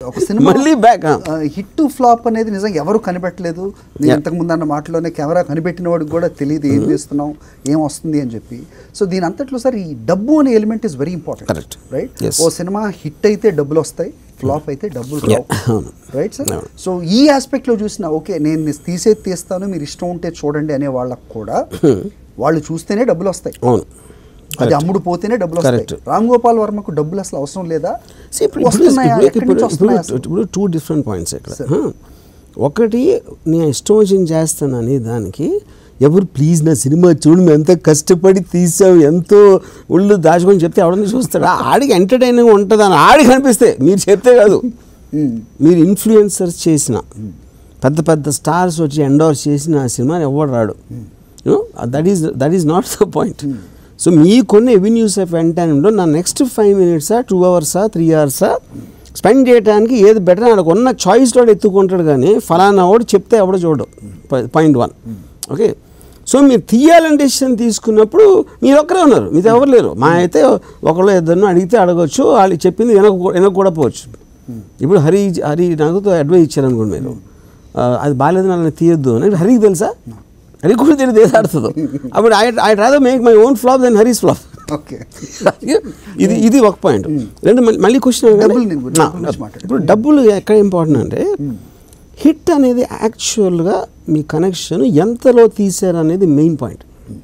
ఒక సినిమా మళ్ళీ back, ఆ. హిట్ ఫ్లాప్ అనేది నిజంగా ఎవరు కనిపెట్టలేదు నేను ఇంతకు ముందు అన్న మాటలోనే కెమెరా కనిపెట్టిన వాడికి కూడా తెలియదు ఏం చేస్తున్నాం ఏం వస్తుంది అని చెప్పి సో దీని అంతట్లో సార్ ఈ డబ్బు అనే element is very important Correct. Right Yes. ఓ సినిమా హిట్ అయితే డబ్బులు వస్తాయి ఫ్లాప్ అయితే డబ్బులు రావు అవును. రైట్ సార్ అవును. సో ఈ ఆస్పెక్ట్లో చూసిన ఓకే నేను తీసేది తీస్తాను మీరు ఇష్టం ఉంటే చూడండి అనే వాళ్ళకు కూడా వాళ్ళు చూస్తేనే డబ్బులు వస్తాయి అవును అది అమ్ముడు పోతేనే డబ్బులు వస్తాయి Correct. రామ్ గోపాల్ వర్మకు డబ్బులు అసలు అవసరం లేదా See, ఇప్పుడు ఇప్పుడు వస్తున్నాయా? ఇప్పుడు- ఎక్కడి ఇప్పుడు- నుంచి వస్తున్నాయి అసలు? ఇప్పుడు టూ డిఫరెంట్ పాయింట్స్ ఇక్కడ Sir. Huh. ఒకటి నేను ఇష్టం వచ్చింది చేస్తానని దానికి ఎవరు ప్లీజ్ నా సినిమా చూడు మేము ఎంత కష్టపడి తీసావు ఎంతో ఒళ్ళు దాచుకొని చెప్తే ఎవడన్నా చూస్తాడా ఆడికి ఎంటర్టైనింగ్ ఉంటుంది అని ఆడికి అనిపిస్తే మీరు చెప్తే కాదు మీరు ఇన్ఫ్లుయెన్సర్స్ చేసిన పెద్ద పెద్ద స్టార్స్ వచ్చి ఎండోర్స్ చేసిన ఆ సినిమాని ఎవడు రాడు that is that is not the point so మీ కొన్ని ఎవెన్యూస్ ఆఫ్ ఎంటర్టైన్మెంట్లో నా నెక్స్ట్ ఫైవ్ మినిట్సా టూ అవర్సా త్రీ అవర్సా స్పెండ్ చేయడానికి ఏది బెటర్ ఆయనకు ఉన్న చాయిస్ వాడు ఎత్తుకుంటాడు కానీ ఫలానా వాడు చెప్తే ఎవడో చూడడు పాయింట్ వన్ ఓకే సో మీరు తీయాలని డెసిషన్ తీసుకున్నప్పుడు మీరు ఒక్కరే ఉన్నారు మీతో ఎవరు లేరు మా అయితే ఒకళ్ళు ఇద్దరిని అడిగితే అడగవచ్చు వాళ్ళు చెప్పింది వెనక వెనక కూడా పోవచ్చు ఇప్పుడు హరి హరి నాకు అడ్వైస్ ఇచ్చారు అనుకోండి మీరు ఆ, అది బాగాలేదు నన్ను తీయొద్దు అని హరికి తెలుసా హరి కూడా తెలియదు ఏది ఆడుతుందో అప్పుడు I I rather make my own flop then Harris flop okay ఇది ఇది ఒక పాయింట్ రెండు మళ్ళీ- మళ్ళీ క్వశ్చన్ డబ్బులు నేను గురించి- డబ్బుల గురించి మాట్లాడు. ఇప్పుడు డబ్బులు ఎక్కడ ఇంపార్టెంట్ అంటే హిట్ అనేది యాక్చువల్గా మీ కనెక్షన్ ఎంతలో తీశారు అనేది మెయిన్ పాయింట్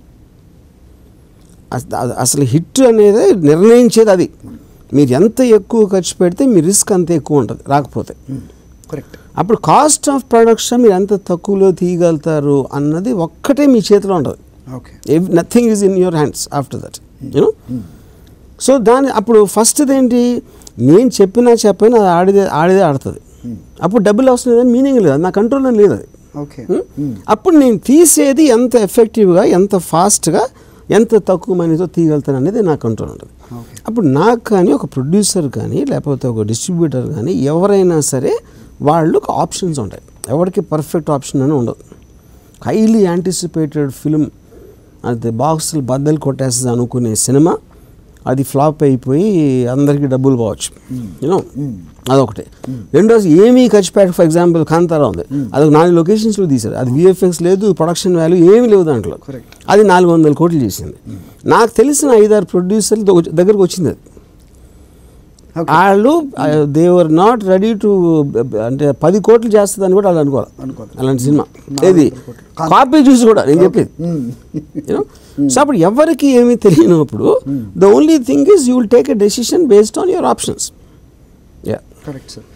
అస- అ- అసలు హిట్ అనేది నిర్ణయించేది అది మీరు ఎంత ఎక్కువ ఖర్చు పెడితే మీ రిస్క్ అంత ఎక్కువ ఉంటుంది రాకపోతే కరెక్ట్ అప్పుడు కాస్ట్ ఆఫ్ ప్రొడక్షన్ మీరు ఎంత తక్కువలో తీయగలుగుతారు అన్నది ఒక్కటే మీ చేతిలో ఉంటుంది okay nothing is in your hands after that you know so దాని అప్పుడు ఫస్ట్ది ఏంటి నేను చెప్పినా చెప్పినా అది ఆడిదే ఆడిదే ఆడుతుంది అప్పుడు డబ్బులు అవసరం లేదని మీనింగ్ లేదు అది నా కంట్రోల్లో లేదు అది ఓకే Hmm? అప్పుడు నేను తీసేది ఎంత ఎఫెక్టివ్గా ఎంత ఫాస్ట్గా ఎంత తక్కువ మనీతో తీయగలుగుతాను అనేది నా కంట్రోల్ ఉంటుంది ఓకే అప్పుడు నాకు కానీ ఒక ప్రొడ్యూసర్ కానీ లేకపోతే ఒక డిస్ట్రిబ్యూటర్ కానీ ఎవరైనా సరే వాళ్ళు ఆప్షన్స్ ఉంటాయి ఎవరికి పర్ఫెక్ట్ ఆప్షన్ అని ఉండదు హైలీ యాంటిసిపేటెడ్ ఫిల్మ్ అది బాక్సులు బద్దలు కొట్టేస్తుంది అనుకునే సినిమా అది ఫ్లాప్ అయిపోయి అందరికీ డబ్బులు పోవచ్చు యూనో అదొకటి రెండోది ఏమీ ఖర్చు పెట్ట ఫర్ ఎగ్జాంపుల్ కాంతారా ఉంది అది ఒక నాలుగు లొకేషన్స్లో తీశారు అది విఎఫ్ఎక్స్ లేదు ప్రొడక్షన్ వాల్యూ ఏమీ లేవు దాంట్లో Correct. అది నాలుగు వందల కోట్లు చేసింది నాకు తెలిసిన ఐదారు ప్రొడ్యూసర్లు దగ్గరకు వచ్చింది అది ఓకే వాళ్ళు దేవర్ నాట్ రెడీ టు అంటే పది కోట్లు చేస్తుందని కూడా వాళ్ళు అనుకోవాలి అనుకోలేదు. అలాంటి సినిమా నాలుగు ఏది కోట్లు. కాపీ చూసి కూడా నేను చెప్పేది యూనో సో అప్పుడు ఎవరికి ఏమీ తెలియనప్పుడు the only thing is you will take a decision based on your options yeah correct sir